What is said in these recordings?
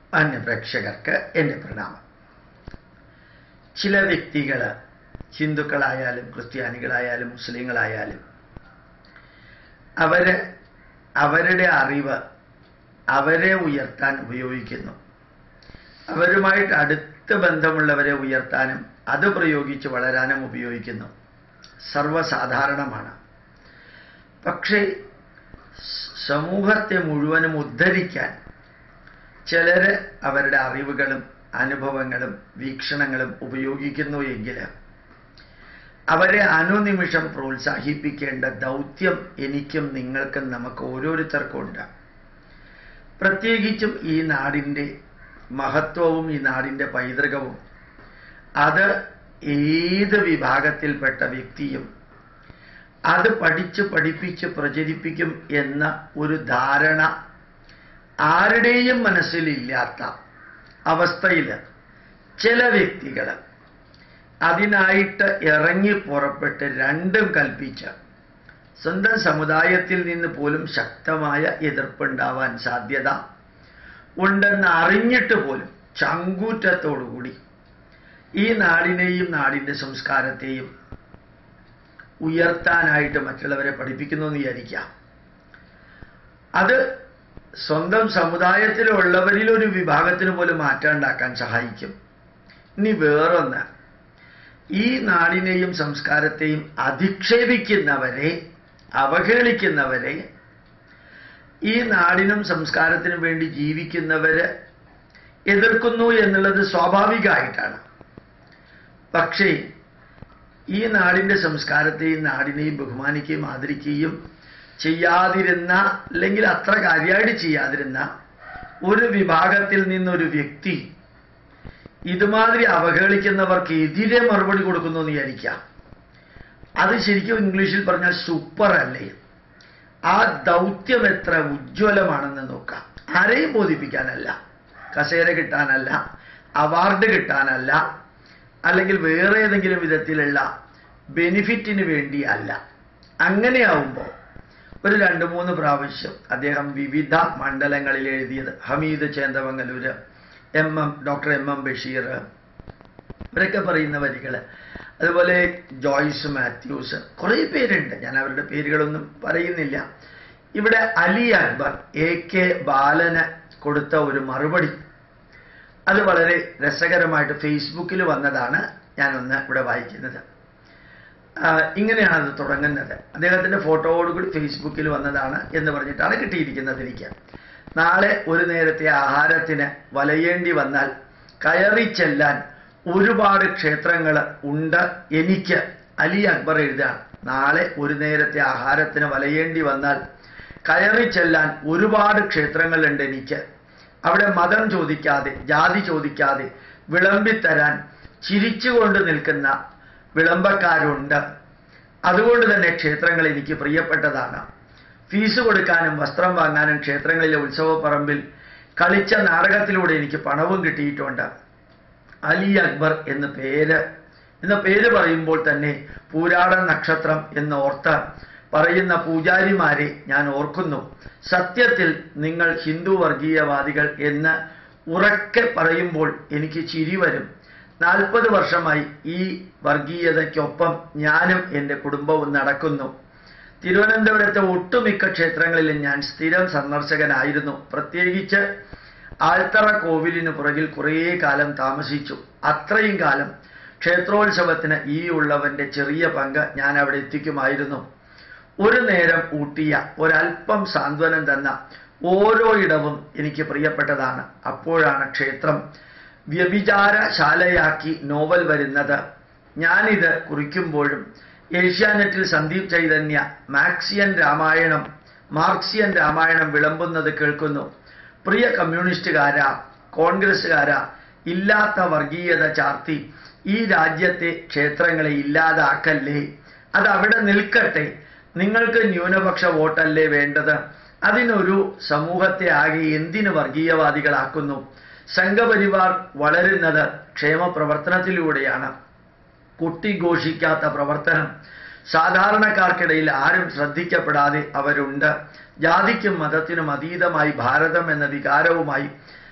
മാന്യ പ്രേക്ഷകർക്ക് എൻ്റെ പ്രണാമം ചില വ്യക്തികൾ ഹിന്ദുക്കളായാലും ക്രിസ്ത്യാനികളായാലും മുസ്ലിങ്ങളായാലും അവര് അവരുടെ അറിവ് അവരെ ഉയർത്താൻ ഉപയോഗിക്കുന്നു അവരുമായിട്ട് അടുത്ത ബന്ധമുള്ളവരെ ഉയർത്താനും അത് പ്രയോഗിച്ച് വളരാനും ഉപയോഗിക്കുന്നു സർവ്വസാധാരണമാണ് പക്ഷേ സമൂഹത്തെ മുഴുവനും ഉദ്ധരിക്കാൻ ചിലര് അവരുടെ അറിവുകളും അനുഭവങ്ങളും വീക്ഷണങ്ങളും ഉപയോഗിക്കുന്നു എങ്കിൽ അവരെ അനുനിമിഷം പ്രോത്സാഹിപ്പിക്കേണ്ട ദൗത്യം എനിക്കും നിങ്ങൾക്കും നമുക്ക് ഓരോരുത്തർക്കും ഉണ്ട് പ്രത്യേകിച്ചും ഈ നാടിൻ്റെ മഹത്വവും ഈ നാടിൻ്റെ പൈതൃകവും അത് ഏത് വിഭാഗത്തിൽപ്പെട്ട വ്യക്തിയും അത് പഠിച്ച് പഠിപ്പിച്ച് പ്രചരിപ്പിക്കും എന്ന ഒരു ധാരണ ആരുടെയും മനസ്സിലില്ലാത്ത അവസ്ഥയിൽ ചില വ്യക്തികൾ അതിനായിട്ട് ഇറങ്ങി പുറപ്പെട്ട് രണ്ടും കൽപ്പിച്ച് സ്വന്തം സമുദായത്തിൽ നിന്ന് പോലും ശക്തമായ എതിർപ്പുണ്ടാവാൻ സാധ്യത ഉണ്ടെന്ന് അറിഞ്ഞിട്ട് പോലും ചങ്കൂറ്റത്തോടുകൂടി ഈ നാടിനെയും നാടിൻ്റെ സംസ്കാരത്തെയും ഉയർത്താനായിട്ട് മറ്റുള്ളവരെ പഠിപ്പിക്കുന്നു എന്ന് വിചാരിക്കാം അത് സ്വന്തം സമുദായത്തിലുള്ളവരിൽ ഒരു വിഭാഗത്തിന് പോലും മാറ്റം ഉണ്ടാക്കാൻ സഹായിക്കും ഇനി വേറൊന്ന് ഈ നാടിനെയും സംസ്കാരത്തെയും അധിക്ഷേപിക്കുന്നവരെ അവഹേളിക്കുന്നവരെ ഈ നാടിനും സംസ്കാരത്തിനും വേണ്ടി ജീവിക്കുന്നവര് എതിർക്കുന്നു എന്നുള്ളത് സ്വാഭാവികമായിട്ടാണ് പക്ഷേ ഈ നാടിൻ്റെ സംസ്കാരത്തെയും നാടിനെയും ബഹുമാനിക്കുകയും ആദരിക്കുകയും ചെയ്യാതിരുന്ന അല്ലെങ്കിൽ അത്ര കാര്യമായിട്ട് ചെയ്യാതിരുന്ന ഒരു വിഭാഗത്തിൽ നിന്നൊരു വ്യക്തി ഇതുമാതിരി അവഹേളിക്കുന്നവർക്ക് എതിരെ മറുപടി കൊടുക്കുന്നു എന്ന് വിചാരിക്കാം അത് ശരിക്കും ഇംഗ്ലീഷിൽ പറഞ്ഞാൽ സൂപ്പർ അല്ലേ ആ ദൗത്യം എത്ര ഉജ്ജ്വലമാണെന്ന് നോക്കാം ആരെയും ബോധിപ്പിക്കാനല്ല കസേര കിട്ടാനല്ല അവാർഡ് കിട്ടാനല്ല അല്ലെങ്കിൽ വേറെ ഏതെങ്കിലും വിധത്തിലുള്ള ബെനിഫിറ്റിന് വേണ്ടിയല്ല അങ്ങനെയാവുമ്പോൾ ഒരു രണ്ട് മൂന്ന് പ്രാവശ്യം അദ്ദേഹം വിവിധ മണ്ഡലങ്ങളിൽ എഴുതിയത് Hameed Chendamangallur M M doctor M M Basheer ഇവരൊക്കെ പറയുന്ന വരികൾ അതുപോലെ ജോയ്സ് മാത്യൂസ് കുറേ പേരുണ്ട് ഞാൻ അവരുടെ പേരുകളൊന്നും പറയുന്നില്ല ഇവിടെ അലി അക്ബർ എ കെ ബാലന് കൊടുത്ത ഒരു മറുപടി അത് വളരെ രസകരമായിട്ട് ഫേസ്ബുക്കിൽ വന്നതാണ് ഞാനൊന്ന് ഇവിടെ വായിക്കുന്നത് ഇങ്ങനെയാണ് അത് തുടങ്ങുന്നത് അദ്ദേഹത്തിൻ്റെ ഫോട്ടോയോടുകൂടി ഫേസ്ബുക്കിൽ വന്നതാണ് എന്ന് പറഞ്ഞിട്ടാണ് കിട്ടിയിരിക്കുന്നത് എനിക്ക് നാളെ ഒരു നേരത്തെ ആഹാരത്തിന് വലയേണ്ടി വന്നാൽ കയറി ചെല്ലാൻ ഒരുപാട് ക്ഷേത്രങ്ങൾ ഉണ്ട് എനിക്ക് അലി അക്ബർ എഴുതാണ് നാളെ ഒരു നേരത്തെ ആഹാരത്തിന് വലയേണ്ടി വന്നാൽ കയറി ചെല്ലാൻ ഒരുപാട് ക്ഷേത്രങ്ങളുണ്ട് എനിക്ക് അവിടെ മതം ചോദിക്കാതെ ജാതി ചോദിക്കാതെ വിളമ്പിത്തരാൻ ചിരിച്ചുകൊണ്ട് നിൽക്കുന്ന വിളംബക്കാരുണ്ട് അതുകൊണ്ട് തന്നെ ക്ഷേത്രങ്ങൾ എനിക്ക് പ്രിയപ്പെട്ടതാണ് ഫീസ് കൊടുക്കാനും വസ്ത്രം വാങ്ങാനും ക്ഷേത്രങ്ങളിലെ ഉത്സവപ്പറമ്പിൽ കളിച്ച നാടകത്തിലൂടെ എനിക്ക് പണവും കിട്ടിയിട്ടുണ്ട് അലി അക്ബർ എന്ന പേര് എന്ന പേര് പറയുമ്പോൾ തന്നെ പൂരാട നക്ഷത്രം എന്ന് ഓർത്ത് പറയുന്ന പൂജാരിമാരെ ഞാൻ ഓർക്കുന്നു സത്യത്തിൽ നിങ്ങൾ ഹിന്ദു വർഗീയവാദികൾ എന്ന് ഉറക്കെ പറയുമ്പോൾ എനിക്ക് ചിരി വരും നാൽപ്പത് വർഷമായി ഈ വർഗീയതയ്ക്കൊപ്പം ഞാനും എൻ്റെ കുടുംബവും നടക്കുന്നു തിരുവനന്തപുരത്തെ ഒട്ടുമിക്ക ക്ഷേത്രങ്ങളിലും ഞാൻ സ്ഥിരം സന്ദർശകനായിരുന്നു പ്രത്യേകിച്ച് ആൽത്തറ കോവിലിന് പുറകിൽ കുറേ കാലം താമസിച്ചു അത്രയും കാലം ക്ഷേത്രോത്സവത്തിന് ഈ ഉള്ളവന്റെ ചെറിയ പങ്ക് ഞാൻ അവിടെ എത്തിക്കുമായിരുന്നു ഒരു നേരം ഊട്ടിയ ഒരല്പം സാന്ത്വനം തന്ന ഓരോ ഇടവും എനിക്ക് പ്രിയപ്പെട്ടതാണ് അപ്പോഴാണ് ക്ഷേത്രം വ്യഭിചാരശാലയാക്കി നോവൽ വരുന്നത് ഞാനിത് കുറിക്കുമ്പോഴും ഏഷ്യാനെറ്റിൽ സന്ദീപ് ചൈതന്യ മാക്സിയൻ രാമായണം മാർക്സിയൻ രാമായണം വിളമ്പുന്നത് കേൾക്കുന്നു പ്രിയ കമ്മ്യൂണിസ്റ്റുകാരാ കോൺഗ്രസ്സുകാരാ ഇല്ലാത്ത വർഗീയത ചാർത്തി ഈ രാജ്യത്തെ ക്ഷേത്രങ്ങളെ ഇല്ലാതാക്കല്ലേ അത് അവിടെ നിൽക്കട്ടെ നിങ്ങൾക്ക് ന്യൂനപക്ഷ വോട്ടല്ലേ വേണ്ടത് അതിനൊരു സമൂഹത്തെ ആകെ എന്തിന് വർഗീയവാദികളാക്കുന്നു സംഘപരിവാർ വളരുന്നത് ക്ഷേമ പ്രവർത്തനത്തിലൂടെയാണ് കുട്ടിഘോഷിക്കാത്ത പ്രവർത്തനം സാധാരണക്കാർക്കിടയിൽ ആരും ശ്രദ്ധിക്കപ്പെടാതെ അവരുണ്ട് ജാതിക്കും മതത്തിനും അതീതമായി ഭാരതം എന്ന വികാരവുമായി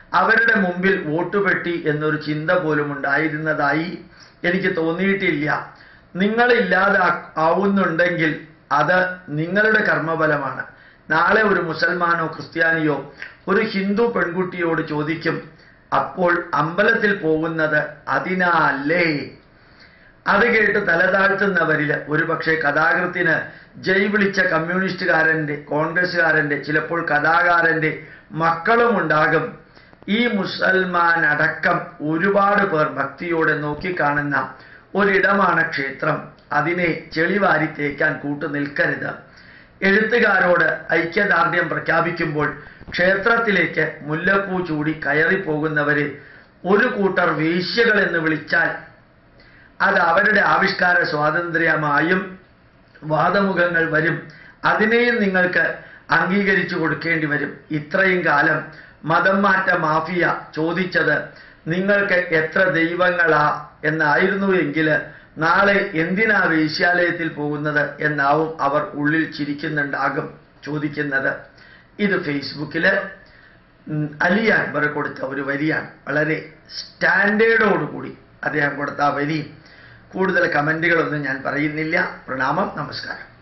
അവരുടെ മുമ്പിൽ വോട്ടുപെട്ടി എന്നൊരു ചിന്ത പോലും ഉണ്ടായിരുന്നതായി എനിക്ക് തോന്നിയിട്ടില്ല നിങ്ങളില്ലാതെ ആവുന്നുണ്ടെങ്കിൽ അത് നിങ്ങളുടെ കർമ്മഫലമാണ് നാളെ ഒരു മുസൽമാനോ ക്രിസ്ത്യാനിയോ ഒരു ഹിന്ദു പെൺകുട്ടിയോട് ചോദിക്കും അപ്പോൾ അമ്പലത്തിൽ പോകുന്നത് അതിനാലേ അത് കേട്ട് തലതാഴ്ത്തുന്നവരിൽ ഒരുപക്ഷെ കഥാകൃത്തിന് ജയ് വിളിച്ച കമ്മ്യൂണിസ്റ്റുകാരന്റെ കോൺഗ്രസ്സുകാരന്റെ ചിലപ്പോൾ കഥാകാരന്റെ മക്കളും ഉണ്ടാകും ഈ മുസൽമാൻ അടക്കം ഒരുപാട് പേർ ഭക്തിയോടെ നോക്കിക്കാണുന്ന ഒരിടമാണ് ക്ഷേത്രം അതിനെ ചെളിവാരി തേക്കാൻ കൂട്ടു നിൽക്കരുത് എഴുത്തുകാരോട് ഐക്യദാർഢ്യം പ്രഖ്യാപിക്കുമ്പോൾ ക്ഷേത്രത്തിലേക്ക് മുല്ലപ്പൂ ചൂടി കയറിപ്പോകുന്നവരെ ഒരു കൂട്ടർ വേശ്യകൾ എന്ന് വിളിച്ചാൽ അത് അവരുടെ ആവിഷ്കാര സ്വാതന്ത്ര്യമായും വാദമുഖങ്ങൾ വരും അതിനെയും നിങ്ങൾക്ക് അംഗീകരിച്ചു കൊടുക്കേണ്ടി വരും ഇത്രയും കാലം മതം മാറ്റ മാഫിയ ചോദിച്ചത് നിങ്ങൾക്ക് എത്ര ദൈവങ്ങളാ എന്നായിരുന്നു എങ്കിൽ നാളെ എന്തിനാ വേശ്യാലയത്തിൽ പോകുന്നത് എന്നാവും അവർ ഉള്ളിൽ ചിരിക്കുന്നുണ്ടാകും ചോദിക്കുന്നത് ഇത് ഫേസ്ബുക്കില് ഉം, അലി അക്ബർ കൊടുത്ത ഒരു വരിയാണ് വളരെ സ്റ്റാൻഡേർഡോടുകൂടി അദ്ദേഹം കൊടുത്ത ആ വരി കൂടുതൽ കമന്റുകളൊന്നും ഞാൻ പറയുന്നില്ല പ്രണാമം നമസ്കാരം